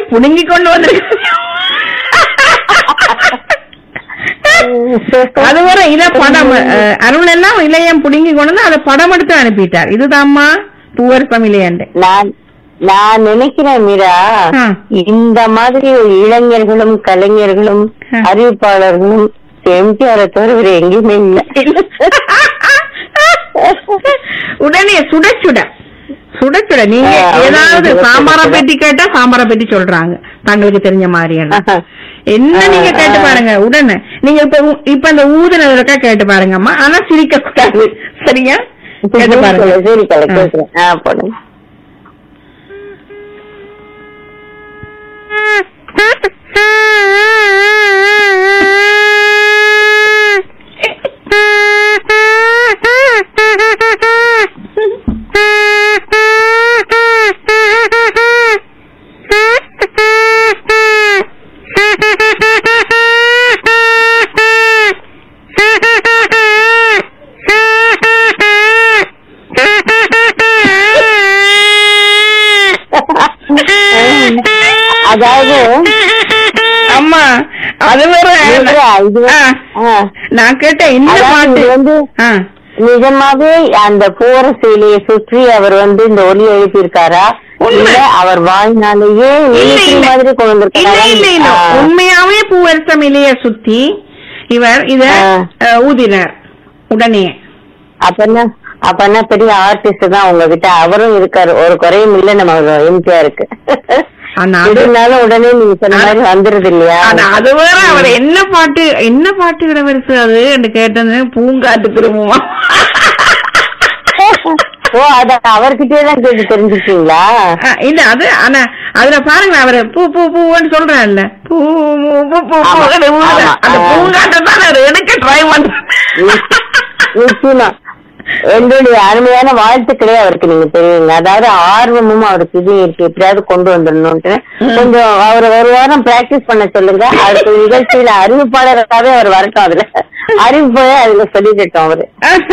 இலையையும் புடுங்கி கொண்டு வந்திருக்க அது வர இத படம் அஹ், அருள் எல்லாம் இலையம் புடுங்கி கொண்டு வந்து அதை படம் எடுத்து அனுப்பிட்டார் இதுதாம்மா பூவர் தமிழையண்டு நான் நான் நினைக்கிறேன் மீரா ஆ. இந்த மாதிரி இளைஞர்களும் கலைஞர்களும் ஆ. அறிவிப்பாளர்களும் எம்ஜிஆரை தவிர வேற எங்கேயுமே இல்ல உடனே சுட சுட சுட சுட நீங்க ஆ, அவங்க ஏதாவது சுட சுட சாம்பாரை சுட. பத்தி கேட்டா சாம்பாரை பத்தி சொல்றாங்க தங்களுக்கு தெரிஞ்ச மாதிரியான ஆஹா. என்ன ஆ, நீங்க கேட்டு ஆ. பாருங்க உடனே நீங்க இப்ப உ- இப்ப இந்த ஊதுனதுக்கா கேட்டு பாருங்கம்மா ஆனா சிரிக்க கூடாது சரியா கேட்டு பாருங்க சரி கலை ஆ. கேட்கிறேன் ஆ போடுங்க அதாவது அம்மா அது வேற மீரா, இது ஆ. ஆ. நான் கேட்டேன் இந்த அதாவது பாட்டு இது வந்து ஆ. நிஜமாவே அந்த போற சேலையை சுற்றி அவர் வந்து இந்த ஒலி எழுப்பியிருக்காரா உண்மை. இல்ல அவர் வாழ்நாளையே இல்ல, மிமிக்ரி இல்ல. மாதிரி கொண்டு இல்ல இல்ல இல்ல வந்திருக்காரா உண்மையாவே பூவரசம் இலைய சுத்தி இவர் இத ஆ. அஹ், ஊதினார் உடனே அப்பன்னா அப்பன்னா பெரிய ஆர்டிஸ்ட் தான் உங்ககிட்ட அவரும் இருக்காரு ஒரு குறையும் இல்ல நம்ம எம்ஜிஆருக்கு ஆனா அது- இருந்தாலும் உடனே நீங்க சொன்ன மாதிரி வந்துருது இல்லையா ஆனா அது வேற அவர் என்ன பாட்டு என்ன பாட்டுகிற வருஷு அது என்று கேட்டது பூங்காட்டு திரும்புமா ஓ அத அவர்கிட்டயே தான் கேட்டு தெரிஞ்சுக்கிட்டீங்களா இல்ல அது ஆனா அதுல பாருங்க அவரு பூ பூ பூன்னு சொல்றாருல்ல பூ பூ பூ பூ ஆமா, பூன்னு ஊதுற. ஆமா, அந்த ஆ. பூங்காட்டை தான் அவர் எடுக்க ட்ரை பண்றேன் நிச்சயமா என்னுடைய அருமையான வாழ்த்துக்களே அவருக்கு நீங்க தெரியுங்க அதாவது ஆர்வமும் அவருக்கு இது இருக்கு எப்படியாவது கொண்டு வந்துடணும்ட்டு ம். கொஞ்சம் அவர் ஒரு வாரம் பிராக்டிஸ் பண்ண சொல்லுங்க அடுத்த நிகழ்ச்சியில அறிவிப்பாளராகவே அவர் வரட்டும் அதுல அறிவிப்பே அதுல சொல்லிட்டோம் அவரு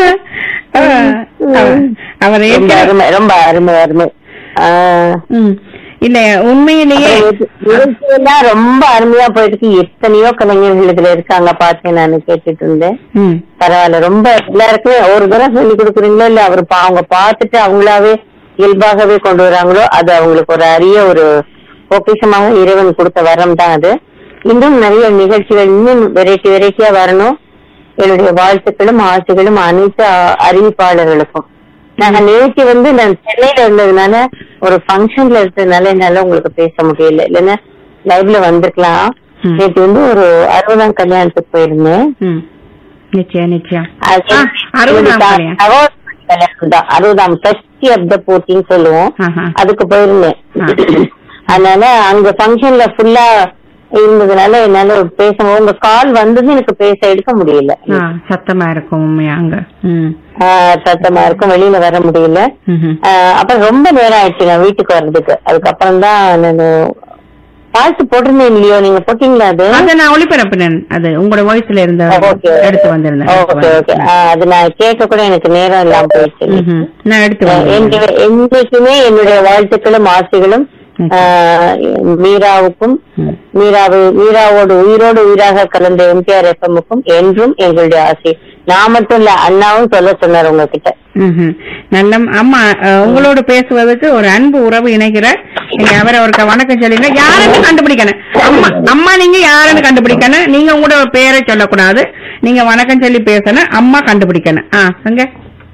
அவர்- அவர் ரொம்ப ஏற்கனவே- அருமை ரொம்ப அருமை அருமை ஆஹ் ம். இல்ல உண்மையிலேயே நிகழ்ச்சியெல்லாம் ரொம்ப அருமையா போயிட்டு இருக்கு எத்தனையோ கலைஞர்கள் இதுல இருக்காங்க பார்த்தேன் நான் கேட்டுட்டு இருந்தேன் ம். பரவாயில்ல ரொம்ப எல்லாருக்குமே ஒரு தடவை சொல்லி கொடுக்குறீங்களோ இல்ல அவர் பா- அவங்க பார்த்துட்டு அவங்களாவே இயல்பாகவே கொண்டு வராங்களோ அது அவங்களுக்கு ஒரு அரிய ஒரு பொக்கிஷமாக இறைவன் கொடுத்த வரம் தான் அது இன்னும் நிறைய நிகழ்ச்சிகள் இன்னும் வெரைட்டி வெரைட்டியா வரணும் என்னுடைய வாழ்த்துக்களும் ஆசைகளும் அனைத்து அ- அறிவிப்பாளர்களுக்கும் நாங்க நேற்று வந்து நான் சென்னையில இருந்ததுனால ஒரு ஃபங்க்ஷன்ல இருந்ததுனால என்னால உங்களுக்கு பேச முடியல இல்லைன்னா லைவ்ல வந்திருக்கலாம் ம். நேற்று வந்து ஒரு அறுபதாம் கல்யாணத்துக்கு போயிருந்தேன் ம். நிச்சயம் நிச்சயம் அது ஆ, அறுபதாம் இது த- கல்யாணம். சகோதரி கல்யாணம் தான் அறுபதாம் சஷ்டி ஆஃப் த போட்டின்னு சொல்லுவோம் ஆஹா. அதுக்கு போயிருந்தேன் ஆ. அதனால அங்க ஃபங்க்ஷன்ல ஃபுல்லா இருந்ததுனால என்னால பேச உங்க கால் வந்தது எனக்கு பேச எடுக்க முடியல ஆ, சத்தமா இருக்கும் உண்மையா அங்க ம். ஆ, சத்தமா இருக்கும் வெளியில வர முடியல ம்ஹும். ஆ, அப்புறம் ரொம்ப நேரம் ஆயிடுச்சு நான் வீட்டுக்கு வர்றதுக்கு அதுக்கப்புறம் தான் நான் பாட்டு போட்டிருந்தேன் இல்லையோ நீங்க போட்டீங்களா அது அத நான் ஒளிபரப்பினேன் அது உங்களோட வாய்ஸ்ல இருந்த ஓகே எடுத்து வந்திருந்தேன் எடுத்து ஓகே ஓகே வந்திருந்தேன். அது நான் கேட்க கூட எனக்கு நேரம் இல்லாம போயிடுச்சு ம்ஹும். நான் எடுத்து வந்திருந்தேன். என்னுடைய- என்னைக்குமே என்னுடைய வாழ்த்துக்களும் ஆசைகளும் ம். ஆஹ், மீராவுக்கும் ம். மீராவு மீராவோடு உயிரோடு உயிராக கலந்த எம்ஜிஆர் எஃப்எம்முக்கும் என்றும் எங்களுடைய ஆசை நான் மட்டும் இல்ல அண்ணாவும் சொல்ல சொன்னார் உங்ககிட்ட ம்ஹும். நல்ல அம்மா அஹ், உங்களோட பேசுவதற்கு ஒரு அன்பு உறவு இணைக்கிறார் நீங்க அவரை ஒருக்க வணக்கம் சொல்லுங்க யாருன்னு கண்டுபிடிக்கணும் அம்மா அம்மா நீங்க யாருன்னு கண்டுபிடிக்கணும் நீங்க உங்களோட பேரை சொல்லக்கூடாது நீங்க வணக்கம் சொல்லி பேசணும் அம்மா கண்டுபிடிக்கணும் ஆ அங்க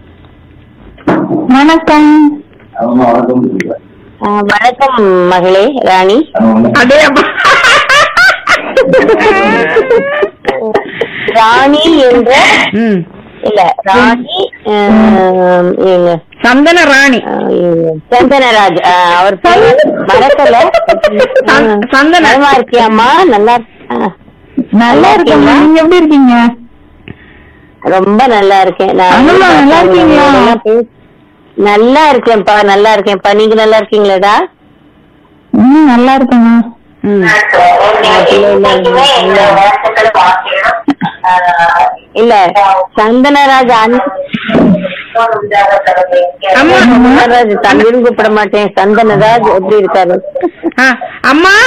வணக்கம் ஆமா, வணக்கம் சொல்லுங்க. வணக்கம் மகளே ராணி ஆமா. அதே அப்பா ராணி என்ற ம் இல்ல ராணி ஆஹ், இவங்க, சந்தன ராணி ஆஹ், இவங்க, சந்தனராஜ் ஆஹ், அவர் பேரு மறக்கல சந்- சந்தன. நலமா இருக்கியாம்மா நல்லா ஆஹ், நல்லா இருக்கீங்களா நீங்க எப்படி இருக்கீங்க ரொம்ப நல்லா இருக்கேன் நான் அண்ணம்மா, நல்லா இருக்கீங்களா? நல்லா பேச- நல்லா இருக்கேன்ப்பா நல்லா இருக்கேன்ப்பா நீங்க நல்லா இருக்கீங்களாடா ம் நல்லா இருக்கேங்க ம் இல்ல சந்தனராஜ் அண்ணன் அம்மா. சந்தனராஜ் தம்பின்னு கூப்பிட மாட்டேன் சந்தனராஜ் எப்படி இருக்காரு ஆ, அம்மா